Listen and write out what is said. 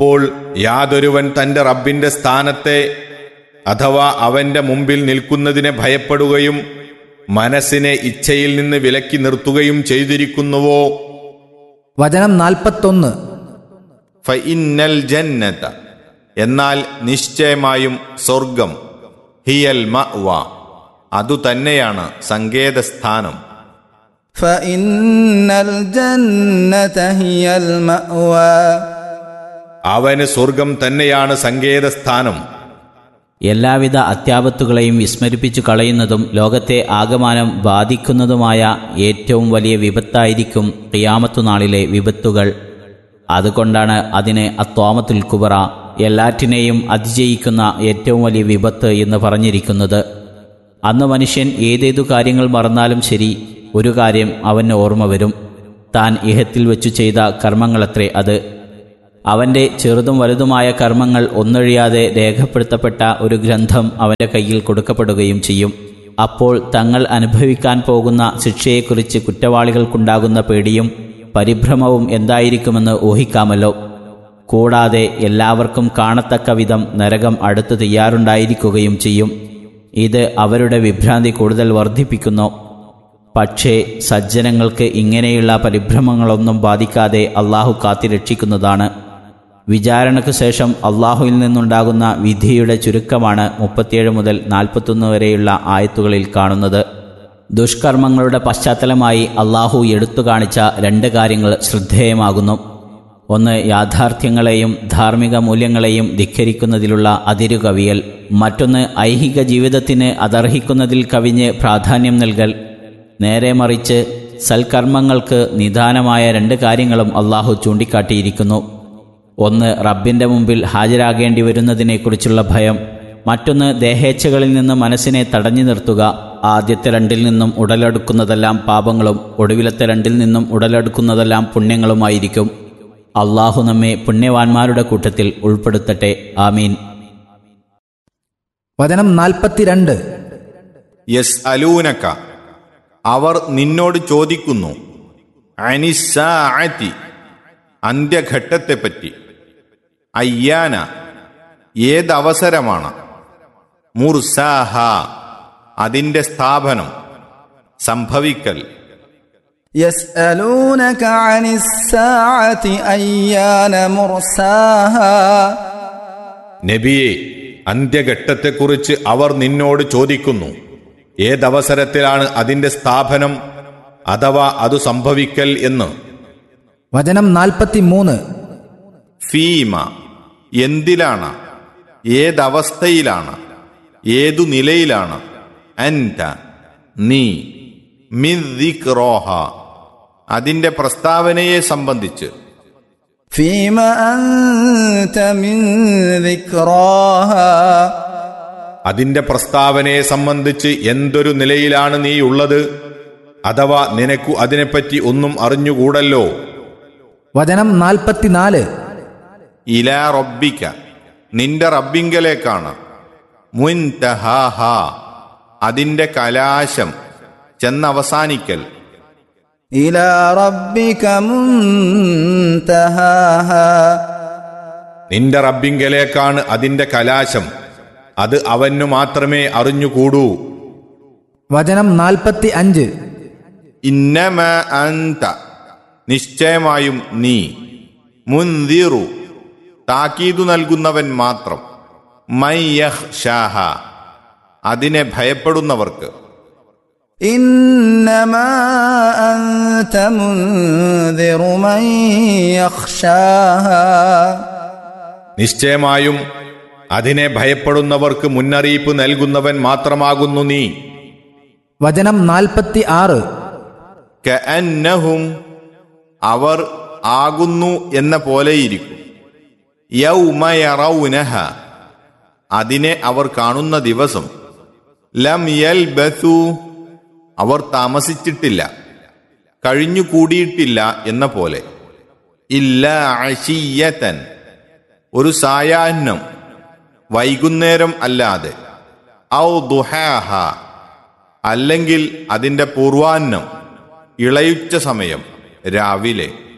അപ്പോൾ യാതൊരുവൻ തന്റെ റബ്ബിന്റെ സ്ഥാനത്തെ അഥവാ അവന്റെ മുമ്പിൽ നിൽക്കുന്നതിനെ ഭയപ്പെടുകയും മനസ്സിനെ ഇച്ഛയിൽ നിന്ന് വിലക്കി നിർത്തുകയും ചെയ്തിരിക്കുന്നുവോ വചനം നാൽപ്പത്തൊന്ന് ഫഇന്നൽ ജന്നത എന്നാൽ നിശ്ചയമായും സ്വർഗം ഹിയൽ മഅ്വ അതുതന്നെയാണ് സങ്കേതസ്ഥാനം فإن الجنة هي المأوى അവന് സ്വർഗം തന്നെയാണ് സങ്കേതസ്ഥാനം എല്ലാവിധ അത്യാപത്തുകളെയും വിസ്മരിപ്പിച്ചു കളയുന്നതും ലോകത്തെ ആകമാനം ബാധിക്കുന്നതുമായ ഏറ്റവും വലിയ വിപത്തായിരിക്കും ഖിയാമത്തു നാളിലെ വിപത്തുകൾ അതുകൊണ്ടാണ് അതിനെ അത്വാമത്തുൽ കുബറ എല്ലാറ്റിനെയും അതിജയിക്കുന്ന ഏറ്റവും വലിയ വിപത്ത് എന്ന് പറഞ്ഞിരിക്കുന്നത് അന്ന് മനുഷ്യൻ ഏതേതു കാര്യങ്ങൾ മറന്നാലും ശരി ഒരു കാര്യം അവന് ഓർമ്മ വരും താൻ ഇഹത്തിൽ വെച്ചു ചെയ്ത കർമ്മങ്ങളത്രേ അത് അവന്റെ ചെറുതും വലുതുമായ കർമ്മങ്ങൾ ഒന്നൊഴിയാതെ രേഖപ്പെടുത്തപ്പെട്ട ഒരു ഗ്രന്ഥം അവന്റെ കയ്യിൽ കൊടുക്കപ്പെടുകയും ചെയ്യും അപ്പോൾ തങ്ങൾ അനുഭവിക്കാൻ പോകുന്ന ശിക്ഷയെക്കുറിച്ച് കുറ്റവാളികൾക്കുണ്ടാകുന്ന പേടിയും പരിഭ്രമവും എന്തായിരിക്കുമെന്ന് ഊഹിക്കാമല്ലോ കൂടാതെ എല്ലാവർക്കും കാണത്തക്ക വിധം നരകം അടുത്ത് തയ്യാറുണ്ടായിരിക്കുകയും ചെയ്യും ഇത് അവരുടെ വിഭ്രാന്തി കൂടുതൽ വർദ്ധിപ്പിക്കുന്നു പക്ഷേ സജ്ജനങ്ങൾക്ക് ഇങ്ങനെയുള്ള പരിഭ്രമങ്ങളൊന്നും ബാധിക്കാതെ അള്ളാഹു കാത്തിരക്ഷിക്കുന്നതാണ് വിചാരണയ്ക്കു ശേഷം അള്ളാഹുവിൽ നിന്നുണ്ടാകുന്ന വിധിയുടെ ചുരുക്കമാണ് മുപ്പത്തിയേഴ് മുതൽ നാൽപ്പത്തൊന്ന് വരെയുള്ള ആയത്തുകളിൽ കാണുന്നത് ദുഷ്കർമ്മങ്ങളുടെ പശ്ചാത്തലമായി അള്ളാഹു എടുത്തു കാണിച്ച രണ്ട് കാര്യങ്ങൾ ശ്രദ്ധേയമാകുന്നു ഒന്ന് യാഥാർത്ഥ്യങ്ങളെയും ധാർമ്മിക മൂല്യങ്ങളെയും ധിക്കരിക്കുന്നതിലുള്ള അതിരുകവിയൽ മറ്റൊന്ന് ഐഹിക ജീവിതത്തിന് അതർഹിക്കുന്നതിൽ കവിഞ്ഞ് പ്രാധാന്യം നൽകൽ നേരെ മറിച്ച് സൽക്കർമ്മങ്ങൾക്ക് നിദാനമായ രണ്ട് കാര്യങ്ങളും അള്ളാഹു ചൂണ്ടിക്കാട്ടിയിരിക്കുന്നു ഒന്ന് റബ്ബിന്റെ മുമ്പിൽ ഹാജരാകേണ്ടി വരുന്നതിനെക്കുറിച്ചുള്ള ഭയം മറ്റൊന്ന് ദേഹേച്ഛകളിൽ നിന്ന് മനസ്സിനെ തടഞ്ഞു നിർത്തുക ആദ്യത്തെ രണ്ടിൽ നിന്നും ഉടലെടുക്കുന്നതെല്ലാം പാപങ്ങളും ഒടുവിലത്തെ രണ്ടിൽ നിന്നും ഉടലെടുക്കുന്നതെല്ലാം പുണ്യങ്ങളുമായിരിക്കും അള്ളാഹു നമ്മെ പുണ്യവാന്മാരുടെ കൂട്ടത്തിൽ ഉൾപ്പെടുത്തട്ടെ ആമീൻ വചനം നാൽപ്പത്തിരണ്ട് യസ് അലൂനക്ക അവർ നിന്നോട് ചോദിക്കുന്നു അനിസാഅത്തി അന്ത്യഘട്ടത്തെപ്പറ്റി അയ്യാന ഏതവസരമാണ് മുർസാഹ അതിന്റെ സ്ഥാപനം സംഭവിക്കൽ يسألونك عن الساعة أيان مرساها നബിയെ അന്ത്യഘട്ടത്തെക്കുറിച്ച് അവർ നിന്നോട് ചോദിക്കുന്നു ഏതവസരത്തിലാണ് അതിന്റെ സ്ഥാപനം അഥവാ അത് സംഭവിക്കൽ എന്ന് വചനം നാൽപ്പത്തിമൂന്ന് ഫീമ എന്തിലാണ് ഏതവസ്ഥയിലാണ് ഏതു നിലയിലാണ് അൻത നീ മിദ്ദിക്റോഹ അതിന്റെ പ്രസ്താവനയെ സംബന്ധിച്ച് فيما أنت من ذكراها അതിന്റെ പ്രസ്താവനയെ സംബന്ധിച്ച് എന്തൊരു നിലയിലാണ് നീ ഉള്ളത് അഥവാ നിനക്കു അതിനെപ്പറ്റി ഒന്നും അറിഞ്ഞുകൂടല്ലോ വചനം നാൽപ്പത്തിനാല് ഇല റബ്ബിക്ക നിന്റെ റബ്ബിങ്കലേക്കാണ് മുൻതഹാഹ അതിന്റെ കലാശം ചെന്നവസാനിക്കൽ إلى ربك منتهاها നിന്റെ റബ്ബിങ്കലേക്കാണ് അതിന്റെ കലാശം അത് അവനു മാത്രമേ അറിഞ്ഞുകൂടൂ വചനം നാൽപ്പത്തി അഞ്ച് ഇന്നമ അന്ത നിശ്ചയമായും നീ മുൻതിറു താക്കീതു നൽകുന്നവൻ മാത്രം മയ്യഹ് ഷാഹ അതിനെ ഭയപ്പെടുന്നവർക്ക് إنما أنت منذر من يخشاها നിശ്ചയമായും അതിനെ ഭയപ്പെടുന്നവർക്ക് മുന്നറിയിപ്പ് നൽകുന്നവൻ മാത്രമാകുന്നു നീ വചനം നാൽപ്പത്തി ആറ് കഅന്നഹും അവർ ആകുന്നു എന്ന പോലെയിരിക്കും യൗമയറൗനഹ അതിനെ അവർ കാണുന്ന ദിവസം ലം യൽബസു അവർ താമസിച്ചിട്ടില്ല കഴിഞ്ഞുകൂടിയിട്ടില്ല എന്ന പോലെ ഇല്ല അശീയത്തൻ ഒരു സായാഹ്നം വൈകുന്നേരം അല്ലാതെ ഔ ദുഹാഹ അല്ലെങ്കിൽ അതിന്റെ പൂർവാന്നം ഇളയുച്ച സമയം രാവിലെ